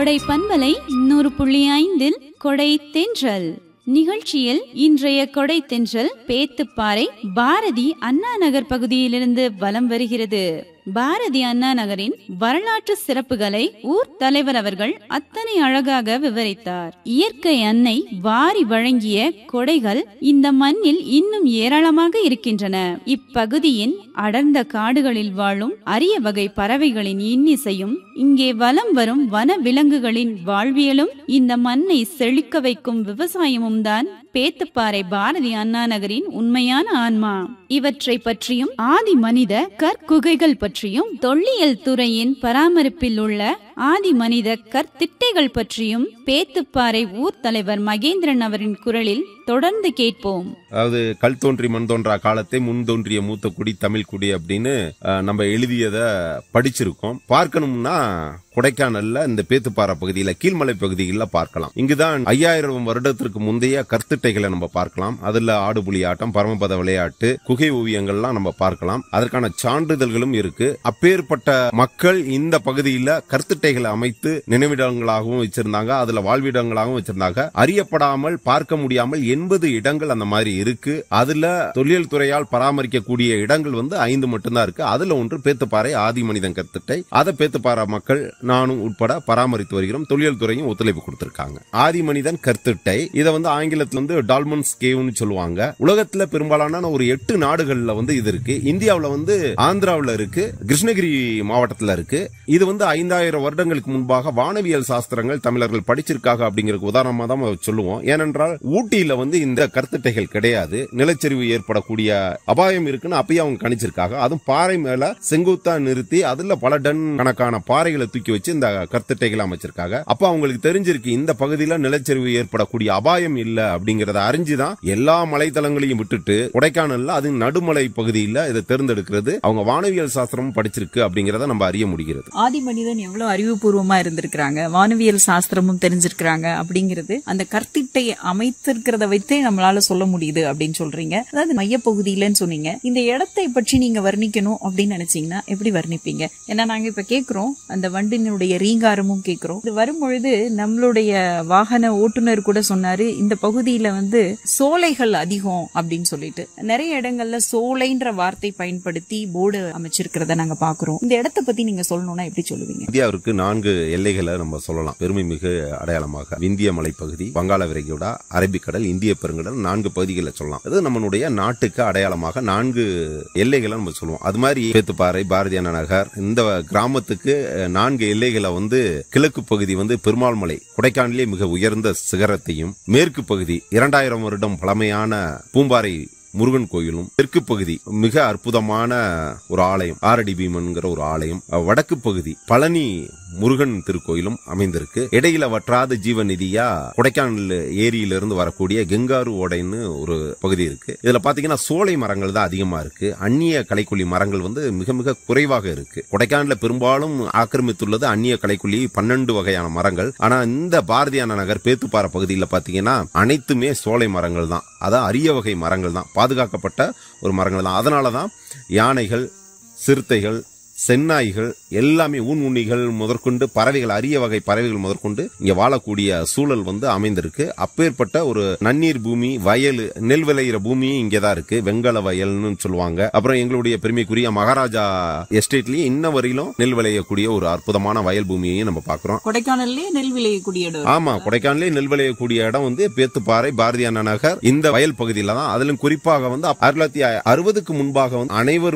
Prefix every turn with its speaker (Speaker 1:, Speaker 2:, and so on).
Speaker 1: கொடை பண்பலை நூறு புள்ளி ஐந்தில் கொடை தென்றல் நிகழ்ச்சியில் இன்றைய கொடை தென்றல் பேத்துப்பாறை பாரதி அண்ணா நகர் பகுதியிலிருந்து வலம் வருகிறது பாரதி அண்ணா நகரின் வரலாற்று சிறப்புகளை ஊர் தலைவர் அவர்கள் அத்தனை அழகாக விவரித்தார் இயற்கை அன்னை வாரி வழங்கிய கொடைகள் இந்த மண்ணில் இன்னும் ஏராளமாக இருக்கின்றன இப்பகுதியின் அடர்ந்த காடுகளில் வாழும் அரிய வகை பறவைகளின் இன்னிசையும் இங்கே வலம் வரும் வன விலங்குகளின் வாழ்வியலும் இந்த மண்ணை செழிக்க வைக்கும் விவசாயமும் தான் பேத்துப்பாறை பாரதி அண்ணா நகரின் உண்மையான ஆன்மா இவற்றை பற்றியும் ஆதி மனித கற்குகைகள் பற்றியும் தொல்லியல் துறையின் பராமரிப்பில் உள்ள ஆதி மனித கற்திட்டைகள் பற்றியும் பேத்துப்பாறை ஊர் தலைவர் மகேந்திரன் அவரின் குரலில் தொடர்ந்து கேட்போம்
Speaker 2: அதாவது கல் தோன்றி மண் தோன்றா காலத்தை முன் தோன்றிய மூத்த குடி தமிழ் குடி அப்படின்னு அஹ், நம்ம எழுதியத படிச்சிருக்கோம் பார்க்கணும்னா கொடைக்கானல்ல இந்த பேத்துப்பாறை பகுதியில கீழ்மலை பகுதிகளில் பார்க்கலாம் இங்குதான் ஐயாயிரம் வருடத்திற்கு முந்தைய கற்திட்டைகளை நம்ம பார்க்கலாம் அதுல ஆடுபுலி ஆட்டம் பரமபத விளையாட்டு குகை ஓவியங்கள்லாம் நம்ம பார்க்கலாம் அதற்கான சான்றிதழ்களும் இருக்கு அப்பேற்பட்ட மக்கள் இந்த பகுதியில கற்திட்டைகளை அமைத்து நினைவிடங்களாகவும் வச்சிருந்தாங்க அதுல வாழ்விடங்களாகவும் வச்சிருந்தாங்க அறியப்படாமல் பார்க்க முடியாமல் எண்பது இடங்கள் அந்த மாதிரி இருக்கு அதுல தொழில் துறையால் பராமரிக்கக்கூடிய இடங்கள் வந்து ஐந்து மட்டும்தான் இருக்கு அதுல ஒன்று பேத்துப்பாறை ஆதி மனிதன் கற்திட்டை அதை பேத்துப்பாறை மக்கள் நானும் உட்பட பராமரித்து வருகிறோம் தொழில் துறையும் ஒத்துழைப்பு கொடுத்திருக்காங்க ஆதி மனிதன் கற்திட்டை இதை வந்து ஆங்கிலத்துல வந்து டால்மன்ஸ் கேவ்னு சொல்லுவாங்க உலகத்துல பெரும்பாலான ஒரு எட்டு நாடுகள்ல வந்து இது இருக்கு இந்தியாவுல வந்து ஆந்திராவுல இருக்கு கிருஷ்ணகிரி மாவட்டத்துல இருக்கு இது வந்து ஐந்தாயிரம் வருடங்களுக்கு முன்பாக வானவியல் சாஸ்திரங்கள் தமிழர்கள் படிச்சிருக்காங்க அப்படிங்கிறதுக்கு உதாரணமா தான் நம்ம சொல்லுவோம் ஏனென்றால் ஊட்டியில வந்து இந்த கருத்துட்டைகள் கிடையாது நிலச்சரிவு ஏற்படக்கூடிய அபாயம் இருக்குன்னு அப்பயே அவங்க கணிச்சிருக்காங்க அதுவும் பாறை மேல செங்குத்தா நிறுத்தி அதுல பல டன் கணக்கான பாறைகளை தூக்கி வச்சு இந்த கருத்துட்டைகளை அமைச்சிருக்காங்க அப்ப அவங்களுக்கு தெரிஞ்சிருக்கு இந்த பகுதியில நிலச்சரிவு ஏற்படக்கூடிய அபாயம் இல்ல அப்படிங்கறத அறிஞ்சுதான் எல்லா மலைத்தளங்களையும் விட்டுட்டு கொடைக்கானல்ல அது நடுமலை பகுதியில இதை தேர்ந்தெடுக்கிறது அவங்க வானவியல் சாஸ்திரமும் படிச்சிருக்கு அப்படிங்கறத நம்ம அறிய முடிகிறது
Speaker 3: ஆதி மனிதன் எவ்வளவு அறிவுபூர்வமா இருந்திருக்கிறாங்க வானவியல் சாஸ்திரமும் தெரிஞ்சிருக்கிறாங்க அப்படிங்கிறது அந்த கற்திட்டை அமைத்திருக்கிறத வைத்தே நம்மளால சொல்ல முடியுது அப்படின்னு சொல்றீங்க அதாவது மையப்பகுதியிலன்னு சொன்னீங்க இந்த இடத்தை பற்றி நீங்க வர்ணிக்கணும் அப்படின்னு நினைச்சீங்கன்னா எப்படி வர்ணிப்பீங்க ஏன்னா நாங்க இப்ப கேக்குறோம் அந்த வண்டினுடைய ரீங்காரமும் கேக்குறோம் இது வரும்பொழுது நம்மளுடைய வாகன ஓட்டுநர் கூட சொன்னாரு இந்த பகுதியில வந்து சோலைகள் அதிகம் அப்படின்னு சொல்லிட்டு நிறைய இடங்கள்ல சோலைன்ற வார்த்தை பயன்படுத்தி போர்டு அமைச்சிருக்கிறத நாங்க பாக்குறோம் இந்த இடத்த பத்தி நீங்க சொல்லணும்னா எப்படி சொல்லுவீங்க
Speaker 2: இந்தியாவிற்கு நான்கு எல்லைகளை நம்ம சொல்லலாம் பெருமை மிகு அடையாளமாக விந்திய மலைப்பகுதி வங்காள விரைகுடா அரபிக்கடல் இந்திய பெருங்கடல் நான்கு பகுதிகளை சொல்லலாம் அது நம்மளுடைய நாட்டுக்கு அடையாளமாக நான்கு எல்லைகளை நம்ம சொல்லுவோம் அது மாதிரி பேத்துப்பாறை பாரதியான நகர் இந்த கிராமத்துக்கு அஹ், நான்கு எல்லைகளை வந்து கிழக்கு பகுதி வந்து பெருமாள் மலை கொடைக்கானலே மிக உயர்ந்த சிகரத்தையும் மேற்கு பகுதி இரண்டாயிரம் வருடம் பழமையான பூம்பாறை முருகன் கோயிலும் தெற்கு பகுதி மிக அற்புதமான ஒரு ஆலயம் ஆரடி பீமன்கிற ஒரு ஆலயம் அஹ், வடக்கு பகுதி பழனி முருகன் திருக்கோயிலும் அமைந்திருக்கு இடையில வற்றாத ஜீவ நிதியா கொடைக்கானல் ஏரியிலிருந்து வரக்கூடிய கெங்காரு ஓடைன்னு ஒரு பகுதி இருக்கு இதுல பாத்தீங்கன்னா சோலை மரங்கள் தான் அதிகமா இருக்கு அந்நிய கலைக்கொல்லி மரங்கள் வந்து மிக மிக குறைவாக இருக்கு கொடைக்கானல்ல பெரும்பாலும் ஆக்கிரமித்துள்ளது அந்நிய கலைக்கொல்லி பன்னெண்டு வகையான மரங்கள் ஆனா இந்த பாரதியான நகர் பேத்துப்பாறை பகுதியில் பாத்தீங்கன்னா அனைத்துமே சோலை மரங்கள் தான் அதான் அரிய வகை மரங்கள் தான் பாதுகாக்கப்பட்ட ஒரு மரங்கள் தான் அதனாலதான் யானைகள் சிறுத்தைகள் செந்நாய்கள் எல்லாமே ஊன் உண்ணிகள் முதற்கொண்டு பறவைகள் அரிய வகை பறவைகள் முதற்கொண்டு இங்க வாழக்கூடிய சூழல் வந்து அமைந்திருக்கு அப்பேற்பட்ட ஒரு நன்னீர் பூமி வயல் நெல் விளையிற பூமியும் இங்கதான் இருக்கு வெங்கல வயல்னு சொல்லுவாங்க அப்புறம் எங்களுடைய பெருமைக்குரிய மகாராஜா எஸ்டேட்லயே இன்ன வரையிலும் நெல் விளையக்கூடிய ஒரு அற்புதமான வயல் பூமியையும் நம்ம பாக்குறோம்
Speaker 3: கொடைக்கானல்லே நெல் விளையக்கூடிய இடம்
Speaker 2: ஆமா கொடைக்கானலே நெல் விளையக்கூடிய இடம் வந்து பேத்துப்பாறை பாரதியான நகர் இந்த வயல் பகுதியில தான் அதிலும் குறிப்பாக வந்து ஆயிரத்தி தொள்ளாயிரத்தி அறுபதுக்கு முன்பாக வந்து அனைவரும்